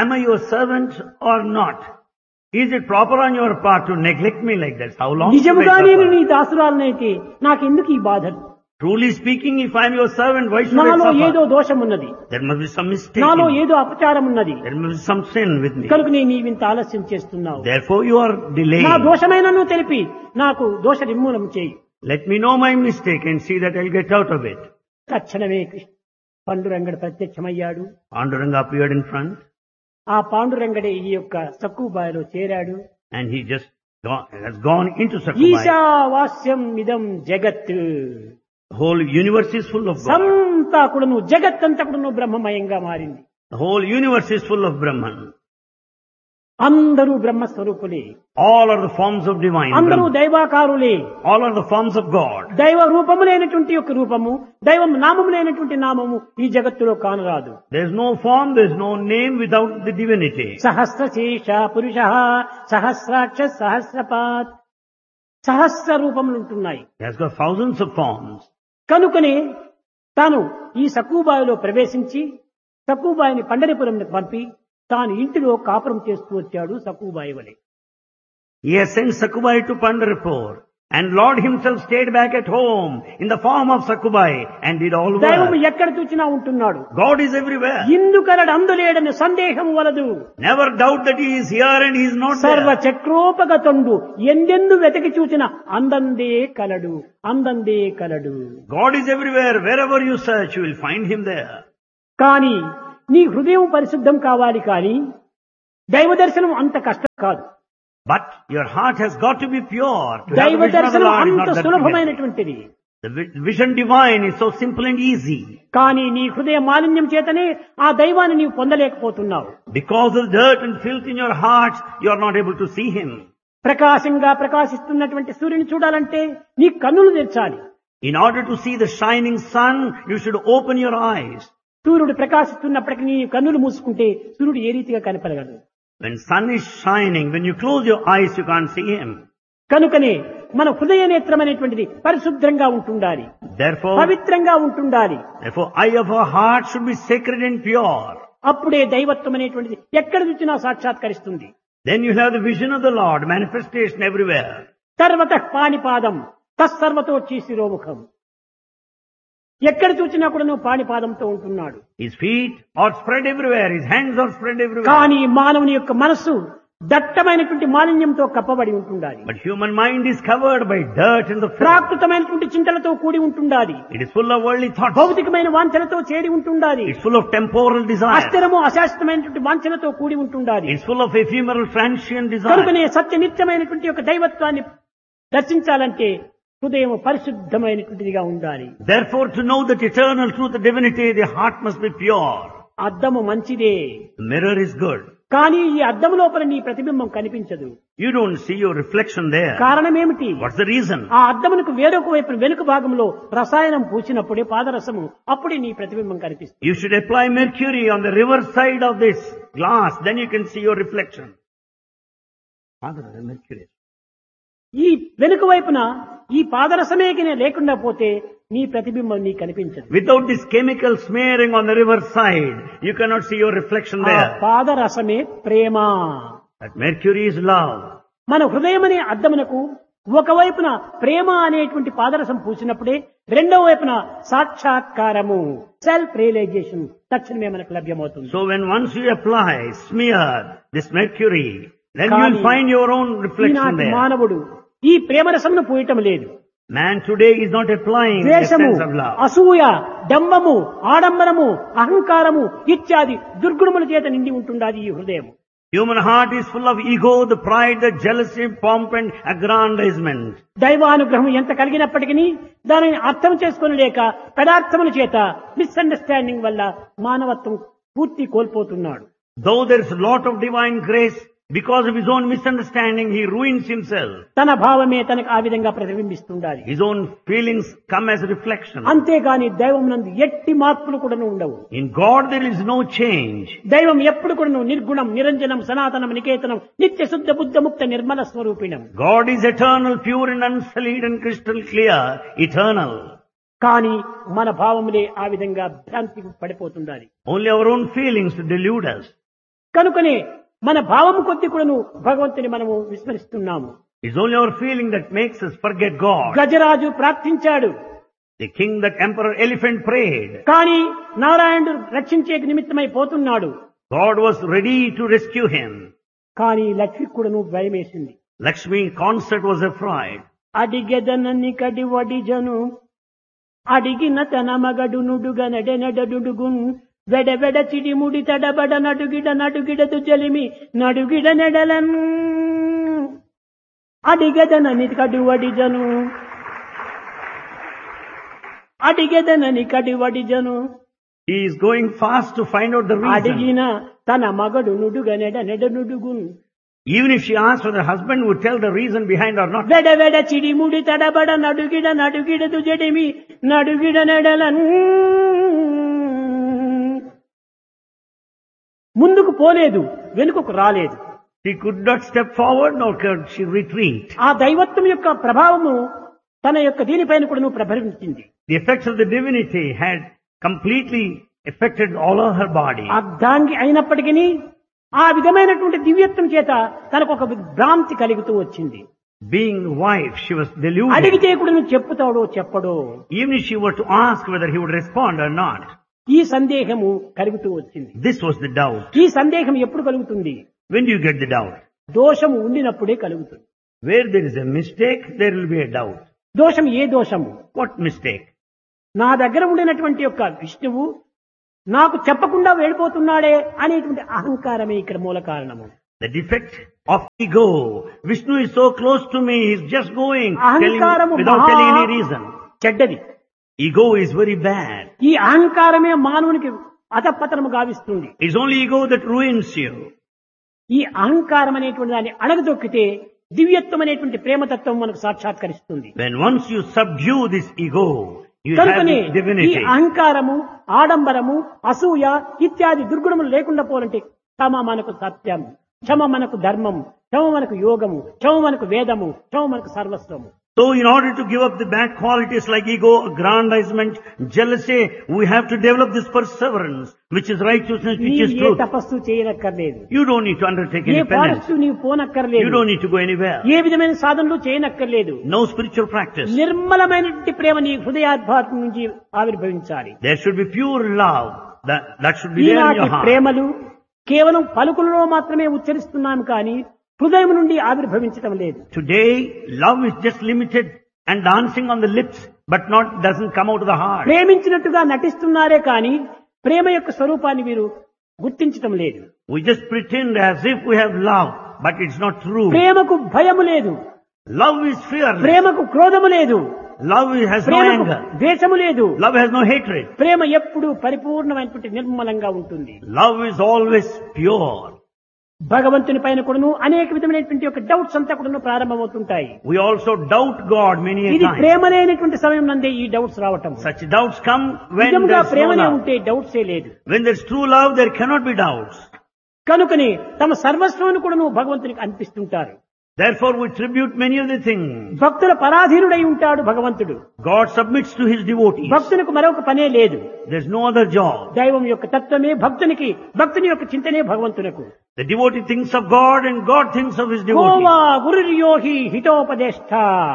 Am I your servant or not? Is it proper on your part to neglect me like that? How long should నిజముగా I నేను suffer? నీ దాసురాలనైతే నాకెందుకు ఈ బాధలు Truly speaking, if I am your servant, why should నాలో I ఏదో suffer? దోషం ఉన్నది There must be some mistake. నాలో in me. ఏదో అపచారం ఉన్నది There must be some sin with me. కనుక నేను నీవింత ఆలస్యం చేస్తున్నావు Therefore you are delaying. నా దోషమైనను తెలిపి నాకు దోష నిర్మూలన చేయి Let me know my mistake and see that I'll get out of it. తక్షణమే కృష్ణ పాండురంగడు ప్రత్యక్షమయ్యాడు Panduranga appeared in front ఆ పాండురంగడే ఈ యొక్క సక్కుబాయిలో చేరాడు and he just gone, has gone into Sakubai. ఈశావాస్యం ఇదం జగత్ The whole universe is full of God. సంతా కూడాను జగత్ అంతా కూడాను బ్రహ్మమయంగా మారింది The whole universe is full of Brahman. అందరూ బ్రహ్మస్వరూపులే All are the forms of divine. అందరూ Brahman. దైవాకారులే All are the forms of God. దైవ రూపము లేనటువంటి యొక్క రూపము దైవం నామము లేనటువంటి నామము ఈ జగత్తులో కానరాదు There is no form, there is no name without the divinity. సహస్రశేష పురుష సహస్రాక్ష సహస్రపాత్ సహస్ర రూపములు ఉంటున్నాయి He has got thousands of forms. కనుకనే తాను ఈ సక్కుబాయిలో ప్రవేశించి సక్కుబాయిని పండరిపురంకి పంపి తాను ఇంటిలో కాపురం చేస్తూ వచ్చాడు సక్కుబాయి వలె He has sent Sakubai to Pandarpur. And Lord himself stayed back at home in the form of Sakubai and did all దైవం work. ఎక్కడ చూచినా ఉంటున్నాడు God is everywhere. ఇందుకలడు అందులేడని సందేహం వలదు Never doubt that he is here and he is not సర్వ there. చక్రోపగతుండు ఎందెందు వెతకి చూచిన అందందే కలడు అందందే కలడు God is everywhere. Wherever you search, you will find him there. కానీ నీ హృదయం పరిశుద్ధం కావాలి కానీ దైవ దర్శనం అంత కష్టం కాదు But your heart has got to be pure. To have దైవ the vision of the దర్శనం Lord is అంత not that difficult. సులభమైనటువంటిది The vi- vision divine is so simple and easy. కానీ నీ హృదయ మాలిన్యం చేతనే ఆ దైవాన్ని నీవు పొందలేకపోతున్నావు Because of dirt and filth in your heart, you are not able to see him. ప్రకాశంగా ప్రకాశిస్తున్నటువంటి సూర్యుని చూడాలంటే నీ కన్నులు తెరచాలి In order to see the shining sun, you should open your eyes. సూర్యుడు ప్రకాశిస్తున్నప్పటికీ నీ కన్నులు మూసుకుంటే సూర్యుడు ఏ రీతిగా కనపడగలడు When sun is shining, when you close your eyes, you can't see him. కనుకనే మన హృదయ నేత్రమైనటువంటిది పరిశుభ్రంగా ఉంటుండాలి Therefore, పవిత్రంగా ఉంటుండాలి therefore, eye of our heart should be sacred and pure. అప్పుడే దైవత్వం అనేటువంటిది ఎక్కడ చూసినా సాక్షాత్కరిస్తుంది Then you have the vision of the Lord, manifestation everywhere. సర్వత పాణిపాదం తత్సర్వతో శిరోముఖం ఎక్కడ చూసినా కూడా నువ్వు పాణిపాదంతో ఉంటున్నాడు His feet are spread everywhere, his hands are spread everywhere. కానీ మానవుని యొక్క మనస్సు దట్టమైనటువంటి మాలిన్యంతో కప్పబడి ఉంటుండాలి But human mind is covered by dirt and the filth. ప్రాకృతమైనటువంటి చింతలతో కూడి ఉంటుండాలి It is full of worldly thoughts. భౌతికమైన వాంఛలతో చేరి ఉంటుండాలి It's full of temporal desires. అస్థిరము అశాస్త్రమైనటువంటి వాంఛలతో కూడి ఉంటుండాలి It's full of ephemeral transient desires. కనుకనే సత్య నిత్యమైనటువంటి యొక్క దైవత్వాన్ని దర్శించాలంటే హృదయం పరిశుద్ధమైనటువంటిదిగా ఉండాలి Therefore, to know that eternal truth, the divinity, the heart must be pure. అద్దము మంచిదే The mirror is good. కానీ ఈ అద్దం లోపల నీ ప్రతిబింబం కనిపించదు You don't see your reflection there. కారణం ఏమిటి What's the reason? ఆ అద్దమునకు వేరొక వైపు వెనుక భాగంలో రసాయనం పూసినప్పుడే పాదరసము అప్పుడే నీ ప్రతిబింబం కనిపిస్తుంది You should apply mercury on the reverse side of this glass, then you can see your reflection. Father, the mercury. ఈ వెనుక వైపున ఈ పాదరసమే గిన లేకుండా పోతే నీ ప్రతిబింబం నీ కనిపించదు Without this chemical smearing on the reverse side, you cannot see your reflection ఆ there. పాదరసమే Prema That mercury is love. మన హృదయం అనే అద్దమునకు ఒకవైపున ప్రేమ అనేటువంటి పాదరసం పూసినప్పుడే రెండవ వైపున సాక్షాత్కారము సెల్ఫ్ రియలైజేషన్ తక్షణమే మనకు లభ్యమవుతుంది So when once you apply, smear this mercury, then you కానీ will find your own reflection ఈనాటి there. మానవుడు ఈ ప్రేమరసమును పూయటం లేదు Man today is not applying the ద్వేషము sense of love. అసూయ డంబము ఆడంబరము అహంకారము ఇత్యాది దుర్గుణముల చేత నిండి ఉంటుండాది ఈ హృదయం Human heart is full of ego, the pride, the jealousy, pomp and aggrandizement. దైవానుగ్రహం ఎంత కలిగినప్పటికీ దానిని అర్థం చేసుకుని లేక పదార్థముల చేత మిస్అండర్స్టాండింగ్ వల్ల మానవత్వం పూర్తి కోల్పోతున్నాడు Though there is a lot of divine grace, because of his own misunderstanding, he ruins himself. తన భావమే తనకు ఆ విధంగా ప్రతిబింబిస్తుండాలి His own feelings come as a reflection. అంతేగాని దైవం నందు ఎట్టి మార్పులు కూడా ఉండవు In God there is no change. దైవం ఎప్పుడు కూడా నిర్గుణం నిరంజనం సనాతనం నికేతనం నిత్య శుద్ధ బుద్ధ ముక్త Nirmala స్వరూపిణం God is eternal, pure and unsullied and crystal clear, eternal. కానీ మన భావములే ఆ విధంగా భ్రాంతికి పడిపోతుండాలి Only our own feelings delude us. కనుకనే మన భావం కొద్ది కూడాను భగవంతుని మనము విస్మరిస్తున్నాము It's only our feeling that makes us forget God. గజరాజు ప్రార్థించాడు The king that Emperor Elephant prayed. కానీ నారాయణుడు రక్షించే నిమిత్తమై పోతున్నాడు God was ready to rescue him. కానీ లక్ష్మి కూడాను భయమేసింది Lakshmi consort was afraid. అడిగెదనని కడి వడిజను అడిగిన తన మగడు నుడుగ నడె నడడుగున్ వెడ వెడ చిడిముడి తడబడ నడుగిడ నడుగిడదు జలిమి నడుగిడ నెడలన్ అడిగెదనని కడి వడిజను అడిగెదనని కడి వడిజను He is going fast to find out the reason. అడిగిన తన మగడు నుడుగ నెడ నెడ నుడుగున్ Even if she asked whether the husband would tell the reason behind or not. వెడ వెడ చిడిముడి తడబడ నడుగిడ నడుగిడదు జడిమి నడుగిడ నెడలన్ ముందుకు పోలేదు వెనుకకు రాలేదు She could not step forward nor could she retreat. ఆ దైవత్వం యొక్క ప్రభావము తన యొక్క దీనిపైన కూడా ప్రభవించింది The effects of the divinity had completely affected all of her body. అర్ధాంగి అయినప్పటికీ ఆ విధమైనటువంటి దివ్యత్వం చేత తనకు ఒక భ్రాంతి కలుగుతూ వచ్చింది Being wife, she was deluded. అడిగితే కూడా నువ్వు చెప్పుతాడో చెప్పడో Even if she were to ask whether he would respond or not. ఈ సందేహము కలుగుతూ వచ్చింది This was the doubt. ఈ సందేహం ఎప్పుడు కలుగుతుంది When do you get the doubt? దోషము ఉండినప్పుడే కలుగుతుంది Where there is a mistake, there will be a doubt. దోషం ఏ దోషము What mistake? నా దగ్గర ఉండినటువంటి యొక్క విష్ణువు నాకు చెప్పకుండా వెళ్ళిపోతున్నాడే అనేటువంటి అహంకారమే ఇక్కడ మూల కారణము The defect of ego. Vishnu is so close to me, he's just going, telling, అహంకారము without మహా telling any reason. చెడ్డది Ego is very bad. ఈ అహంకారమే మానవునికి అధపతనము గావిస్తుంది It's only ego that ruins you. ఈ అహంకారం అనేటువంటి దాన్ని అణగదొక్కితే దివ్యత్వం అనేటువంటి ప్రేమతత్వం మనకు సాక్షాత్కరిస్తుంది When once you subdue this ego, you have కనుకనే this ఈ divinity. అహంకారము ఆడంబరము అసూయ ఇత్యాది దుర్గుణములు లేకుండా పోవాలంటే క్షమ మనకు సత్యం క్షమ మనకు ధర్మం క్షమ మనకు యోగము క్షమ మనకు వేదము క్షమ మనకు సర్వస్వము So in order to give up the bad qualities like ego, aggrandizement, jealousy, we have to develop this perseverance, which is righteousness, which నీవు is ఏ truth. తపస్సు చేయనక్కర్లేదు You don't need to undertake a any penance. Forest నీవు You పోనక్కర్లేదు don't need to go anywhere. ఏ విధమైన సాధనలు చేయనక్కర్లేదు No spiritual practice. నిర్మలమైనటువంటి ప్రేమ నీ హృదయాద్భాతం నుంచి ఆవిర్భవించాలి There should be pure love. That, that should be there in ఈనాటి your heart. ప్రేమలు కేవలం పలుకులలో మాత్రమే ఉచ్చరిస్తున్నాం కానీ హృదయం నుండి ఆవిర్భవించటం లేదు Today, love is just limited and dancing on the lips, but not, doesn't come out of the heart. ప్రేమించినట్టుగా నటిస్తున్నారే కానీ ప్రేమ యొక్క స్వరూపాన్ని వీరు గుర్తించటం లేదు We just pretend as if we have love, but it's not true. ప్రేమకు భయము లేదు Love is fear. ప్రేమకు క్రోధము లేదు Love has no ప్రేమకు anger. ద్వేషము లేదు Love has no hatred. ప్రేమ ఎప్పుడు పరిపూర్ణమైనటువంటి నిర్మలంగా ఉంటుంది Love is always pure. భగవంతుని పైన కూడాను అనేక విధమైనటువంటి యొక్క డౌట్స్ అంతా కూడాను ప్రారంభమవుతుంటాయి We also doubt God many a ఇది time. ప్రేమ లేనటువంటి సమయం నందే ఈ డౌట్స్ రావటం Such doubts come when నిజంగా there's no ప్రేమనే love. ఉంటే డౌట్సే లేదు When there's true love, there cannot be doubts. కనుకని తమ సర్వస్వాన్ని కూడాను భగవంతునికి అనిపిస్తుంటారు Therefore, we tribute many of the things. భక్తుల పరాధీనుడై ఉంటాడు భగవంతుడు God submits to his devotees. భక్తునికి మరొక పనే లేదు There's no other job. దైవం యొక్క తత్వమే భక్తునికి భక్తుని యొక్క చింతనే భగవంతునకు The devotee thinks of God and God thinks of his devotee. Goa గురుర్యోహి హితోపదేష్ట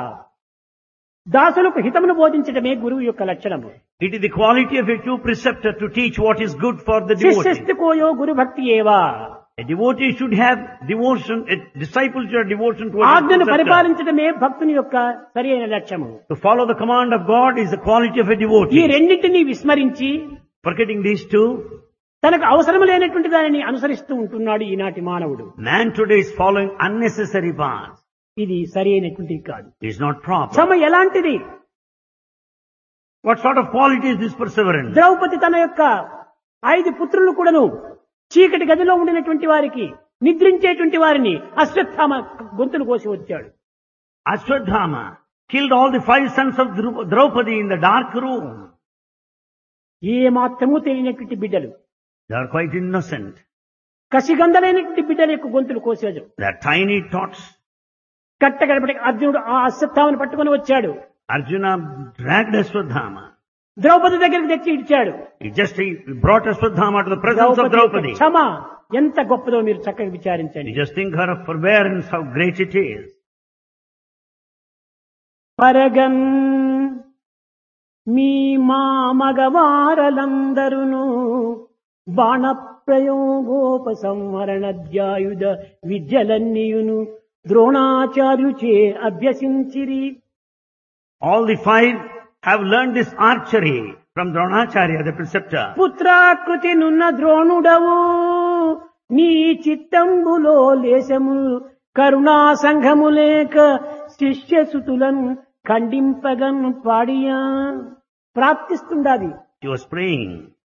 దాసులకు హితమును బోధించడమే గురువు యొక్క లక్షణము It is the quality of a true preceptor to teach what is good for the devotee. శిష్యస్థికోయో గురు భక్తి ఏవా A devotee should have devotion, a disciple should have devotion towards his ఆజ్ఞను preceptor. పరిపాలించడమే భక్తుని యొక్క సరి అయిన లక్ష్యము To follow the command of God is the quality of a ఈ devotee. రెండింటినీ విస్మరించి Forgetting these two, తనకు అవసరం లేనటువంటి దానిని అనుసరిస్తూ ఉంటున్నాడు ఈనాటి మానవుడు man today is following unnecessary paths. ఇది సరి అయినటువంటిది కాదు It is not proper. క్షమ ఎలాంటిది What sort of quality is this perseverance? Draupadi తన యొక్క ఐదు పుత్రులు కూడాను చీకటి గదిలో ఉండినటువంటి వారికి నిద్రించేటువంటి వారిని అశ్వత్థామ గొంతులు కోసి వచ్చాడు Ashwadhama killed all the five sons of Dru- Draupadi in the dark room. ఏ మాత్రము తెలియనటువంటి బిడ్డలు They are quite innocent. కసిగంధలైనటువంటి బిడ్డల యొక్క గొంతులు కోసాడు They are tiny tots. కట్టగడపటి అర్జునుడు ఆ అశ్వత్థామను పట్టుకొని వచ్చాడు Arjuna dragged Ashwadhama. ద్రౌపది దగ్గరికి తెచ్చి ఇచ్చాడు He just he brought Ashwadhama to the presence of Draupadi యొక్క Draupadi. క్షమ ఎంత గొప్పదో మీరు చక్కగా You విచారించండి just think her forbearance, how great it is. పరగన్ మీ మా మగవారలందరును బాణ ప్రయోగోపసంహరణధ్యాయుధ విద్యలన్నీయును ద్రోణాచార్యుచే అభ్యసించిరి All the five have learned this archery from Dronacharya, the preceptor. పుత్రాకృతి నున్న ద్రోణుడవు నీ చిత్తంబులో లేశము కరుణా సంఘము లేక శిష్యసుతులను ఖండింపగన్ పాడియా ప్రాప్తిస్తుండాది She was praying.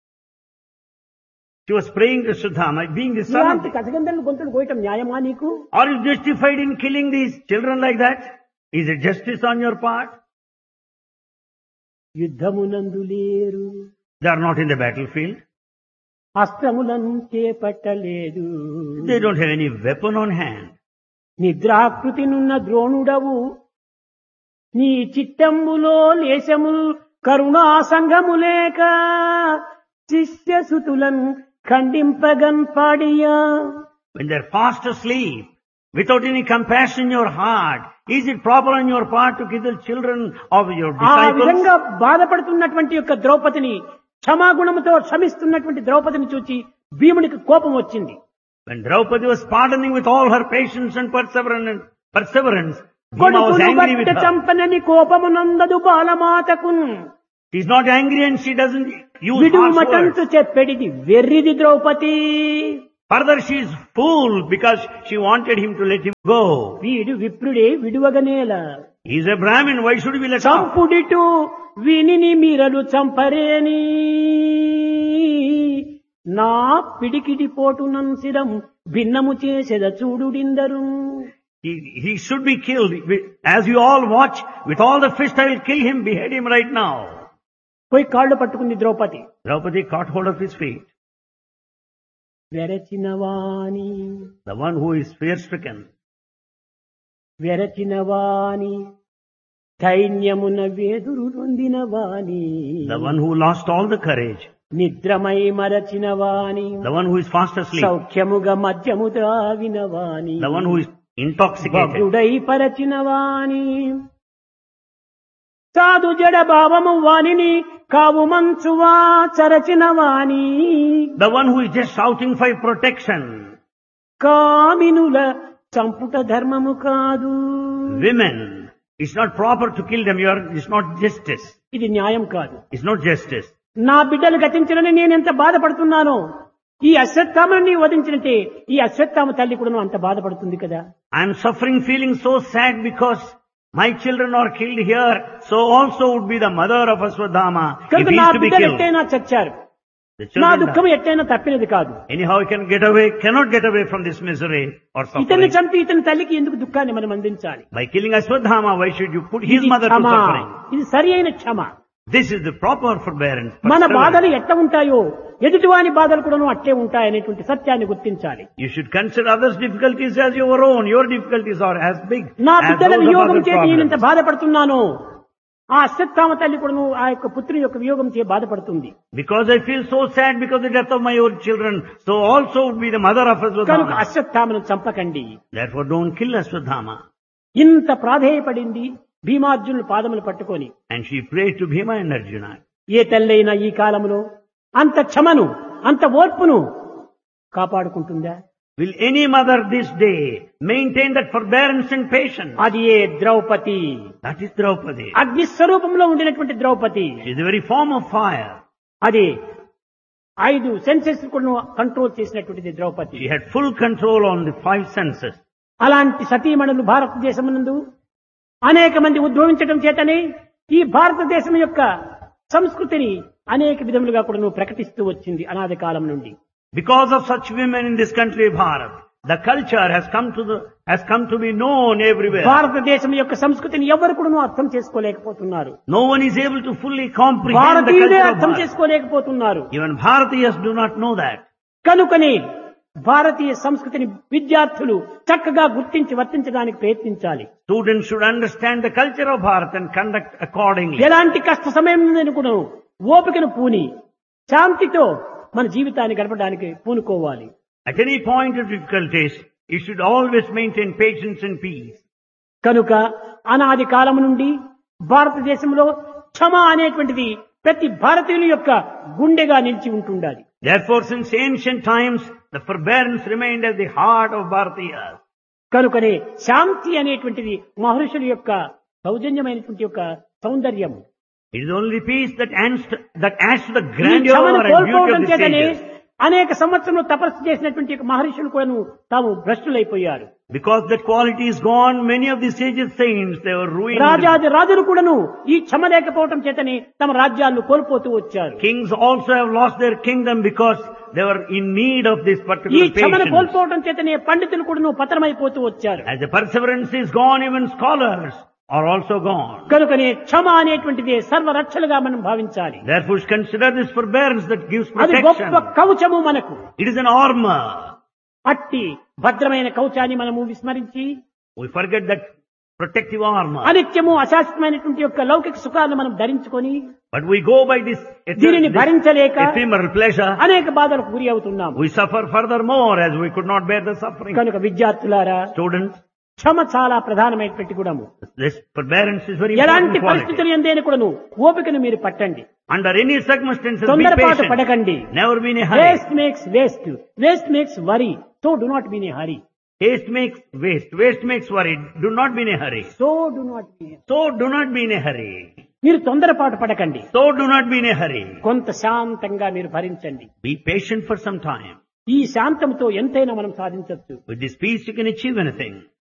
She was praying to Sudhama, being the son of ఇలాంటి కథగంధలు గొంతులు కోయటం న్యాయమా నీకు Are you justified in killing these children like that? Is it justice on your part? యుద్ధమునందు లేరు They are not in the battlefield. అస్త్రములను చేపట్టలేదు They don't have any weapon on hand. నిద్రాకృతి నున్న ద్రోణుడవు నీ చిత్తంబులో లేశము కరుణా సంఘము లేక శిష్యసుతులను ఖండింపగన్ పాడియా When they're fast asleep, without any compassion in your heart, is it proper on your part to kill the children of your ఆ disciples? విధంగా బాధపడుతున్నటువంటి యొక్క ద్రౌపదిని క్షమాగుణముతో క్షమిస్తున్నటువంటి ద్రౌపదిని చూచి భీమునికి కోపం వచ్చింది When Draupadi was pardoning with all her patience and perseverance, perseverance Bhima was కొడుకును angry with బట్ట her. చంపనని కోపమునందదు బాలమాతకున్ She's not angry and she doesn't use విడువు harsh మటంతు words. చెప్పెడిది వెర్రిది Draupadi Further, she is fool because she wanted him to let him go. వీడు విప్రుడే విడువగనేల He's a Brahmin, why should we let off? చంపుడిటు వినిని మీరలు చంపరేని నా పిడికిడి పోటునన్ శిరం భిన్నము చేసెద చూడుడిందరు He, he should be killed. As you all watch, with all the fist I will kill him, behead him right now. పోయి కాళ్ళు పట్టుకుంది Draupadi Draupadi caught hold of his feet. వెరచినవాని The one who is fear-stricken. వెరచినవాని ధైన్యమున వేదురు నొందిన వాని The one who lost all the courage. నిద్రమై మరచిన వాని The one who is fast asleep. సౌఖ్యముగా మద్యము త్రాగిన వాని The one who is intoxicated. భగ్రుడై పరచిన వాని సాధు జడ భావము వానిని కావు మంచువా చరచిన వాని The one who is just shouting for protection. కామినుల చంపుట ధర్మము కాదు Women. It's not proper to kill them. You are, it's not justice. ఇది న్యాయం కాదు It's not justice. నా బిడ్డలు గతించడని నేను ఎంత బాధపడుతున్నానో ఈ అశ్వత్థామని వధించినట్టే ఈ అశ్వత్థామ తల్లి కూడా అంత బాధపడుతుంది కదా I am suffering, feeling so sad because my children are killed here. So also would be the mother of Aswadhama if కనుక he నా is to be బిడ్డలు killed. ఎట్టైనా చచ్చారు The నా children దుఃఖం die. ఎట్టైనా తప్పినది కాదు Anyhow, he can get away, cannot get away from this misery or ఇతన్ని suffering. చంపి ఇతని తల్లికి ఎందుకు దుఃఖాన్ని మనం అందించాలి By killing Aswadhama, why should you put his ఇది mother to క్షమ suffering? ఇది సరి అయిన క్షమ This is the proper forbearance. మన perseverance. బాధలు ఎట్ట ఉంటాయో ఎదుటివాని బాధలు కూడా అట్టే ఉంటాయనేటువంటి సత్యాన్ని గుర్తించాలి You should consider others' difficulties as your own. Your difficulties are as big నా as బిడ్డల those of వియోగం other చేతి నేను ఇంత problems. బాధపడుతున్నాను ఆ అశ్వత్థామ తల్లి కూడా ఆ యొక్క పుత్రుని యొక్క వియోగం చే బాధపడుతుంది Because I feel so sad because of the death of my own children, so also would be the mother of కనుక Aswadhama. అశ్వత్థామను చంపకండి Therefore don't kill Aswadhama. ఇంత ప్రాధేయపడింది భీమార్జునులు పాదములు పట్టుకొని And she prayed to Bhima and Arjuna. ఏ తల్లైనా ఈ కాలంలో అంత క్షమను అంత ఓర్పును కాపాడుకుంటుందా Will any mother this day maintain that forbearance and patience? అది ఏ ద్రౌపది That is Draupadi. అగ్ని స్వరూపంలో ఉండినటువంటి Draupadi She is the very form of fire. అది ఐదు సెన్సెస్ కూడా కంట్రోల్ చేసినటువంటిది Draupadi She had full control on the five senses. అలాంటి సతీమణులు భారతదేశమునందు అనేక మంది ఉద్భవించడం చేతనే ఈ భారతదేశం యొక్క సంస్కృతిని అనేక విధములుగా కూడా నువ్వు ప్రకటిస్తూ వచ్చింది అనాది కాలం నుండి Because of such women in this country, Bharat, the culture has come to the, has come to be known everywhere. భారతదేశం యొక్క సంస్కృతిని ఎవరు కూడా అర్థం చేసుకోలేకపోతున్నారు No one is able to fully comprehend the భారతీయులే culture of అర్థం Bharat. చేసుకోలేకపోతున్నారు Even Bharatiyas do not know that. కనుకనే భారతీయ సంస్కృతిని విద్యార్థులు చక్కగా గుర్తించి వర్తించడానికి ప్రయత్నించాలి Students should understand the culture of Bharat and conduct accordingly. ఎలాంటి కష్ట సమయం కూడా ఓపికను పూని శాంతితో మన జీవితాన్ని గడపడానికి పూనుకోవాలి At any point of difficulties, you should always maintain patience and peace. కనుక అనాది కాలం నుండి భారతదేశంలో క్షమ అనేటువంటిది ప్రతి భారతీయుని యొక్క గుండెగా నిలిచి ఉంటుండాలి Therefore, since ancient times, the forbearance remained at the heart of Bharatiyas. కనుకనే శాంతి అనేటువంటిది మహర్షుల యొక్క సౌజన్యమైనటువంటి యొక్క సౌందర్యం It is only peace that adds to, that adds to the ఈ grandeur క్షమను and beauty కోల్పోవడం of the చేతనే sages. అనేక సంవత్సరంలో తపస్సు చేసినటువంటి యొక్క మహర్షులు కూడాను తాము భ్రష్టులైపోయారు Because that quality is gone, many of the sages saints, they were ruined. రాజాది రాజులు కూడాను ఈ క్షమ లేకపోవటం చేతనే తమ రాజ్యాలను కోల్పోతూ వచ్చారు Kings also have lost their kingdom because they were in need of this ఈ particular క్షమను patience. కోల్పోవటం చేతనే పండితులు కూడాను పతనమైపోతూ వచ్చారు As the perseverance is gone, even scholars are also gone. కనుకనే క్షమ అనేటువంటిది సర్వరక్షలుగా మనం భావించాలి Therefore, consider this forbearance that gives అది గొప్ప protection. కవచము మనకు It is an armor. అట్టి భద్రమైన కవచాన్ని మనము విస్మరించి We forget that protective armor. అనిత్యము అశాశ్వతమైనటువంటి యొక్క లౌకిక సుఖాలను మనం ధరించుకొని But we go by this, దీనిని this భరించలేక ephemeral pleasure. అనేక బాధలకు గురి అవుతున్నాము We suffer furthermore as we could not bear the suffering. కనుక విద్యార్థులారా Students, క్షమ చాలా ప్రధానమైనటువంటి గుణము this forbearance is very ఎలాంటి important quality. పరిస్థితులు ఎందైనా కూడాను ఓపికను మీరు పట్టండి Under any circumstances, be తొందరపాటు patient. పడకండి Never be in a hurry. Waste makes waste waste makes worry so do not been a hurry Haste makes waste. Waste makes worry. Do not be in a hurry. So do not be So do not be in a hurry. మీరు తొందరపాటు పడకండి So do not be in a hurry. కొంత శాంతంగా మీరు భరించండి Be patient for some time. ఈ శాంతంతో ఎంతైనా మనం సాధించవచ్చు With this peace you can achieve anything.